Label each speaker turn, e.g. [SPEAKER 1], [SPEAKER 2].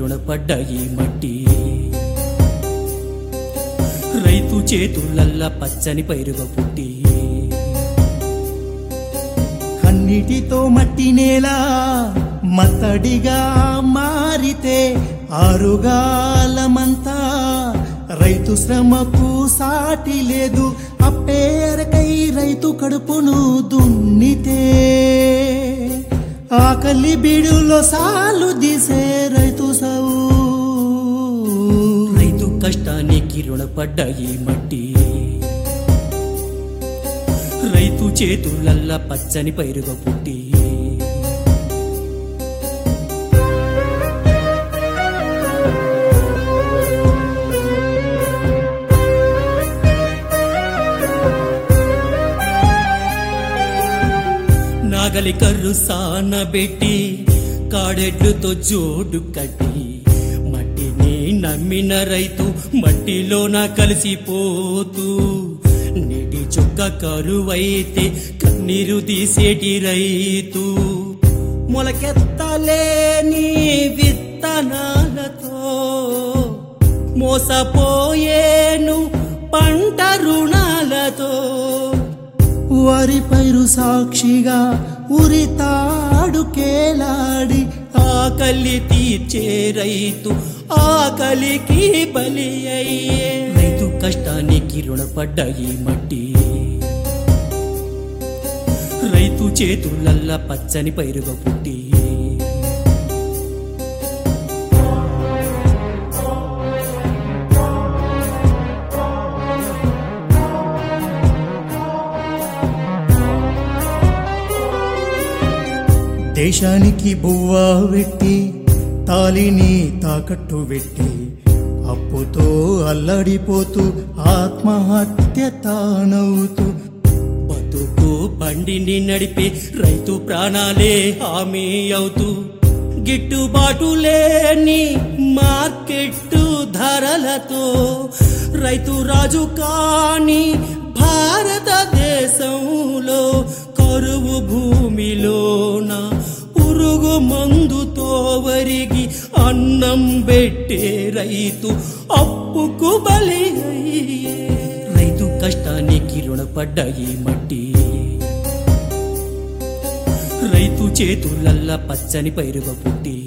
[SPEAKER 1] రుణపడ్డ ఈ మట్టి రైతు చేతులల్లా పచ్చని పైరుగ పుట్టి
[SPEAKER 2] కన్నిటితో మట్టి నేల మత్తడిగా మారితే ఆరుగాలమంతా రైతు శ్రమకు సాటి లేదు అప్పేరకై రైతు కడుపును దున్నితే ఆకలి బీడులో సాలు తీసే రైతు సవు
[SPEAKER 1] రైతు కష్టానికి రుణపడ్డ ఈ మట్టి రైతు చేతులల్లా పచ్చని పైరుగ పుట్టి నాగలి కర్రు సానబెట్టి కాడెడ్లుతో జోడు కట్టి మట్టిని నమ్మిన రైతు మట్టిలోన కలిసిపోతూ నీటి చుక్క కరువైతే కన్నీరు తీసేటి రైతు మొలకెత్తలేని విత్తనాలతో మోసపోయేను పంట రుణాలతో
[SPEAKER 2] వరి పైరు సాక్షిగా ఉరితాడు కేలాడి
[SPEAKER 1] ఆకలి తీర్చే రైతు ఆకలికి బలి అయ్యే రైతు కష్టానికి రుణపడ్డ ఈ మట్టి రైతు చేతులల్లా పచ్చని పైరుగ పుట్టి
[SPEAKER 2] దేశానికి బువ్వ పెట్టి తాలిని తాకట్టు పెట్టి అప్పుతో అల్లడిపోతూ ఆత్మహత్య తానవుతూ
[SPEAKER 1] బతుకు బండిని నడిపే రైతు ప్రాణాలే హామీ అవుతూ గిట్టుబాటు లేని మార్కెట్టు ధరలతో రైతు రాజు కాని భారతదేశంలో కరువు భూమిలోన పురుగు మందుతో వరిగి అన్నం పెట్టే రైతు అప్పుకు బలి అయ్యే రైతు కష్టానికి రుణపడ్డ ఈ మట్టి రైతు చేతులల్లా పచ్చని పైరుగ పుట్టి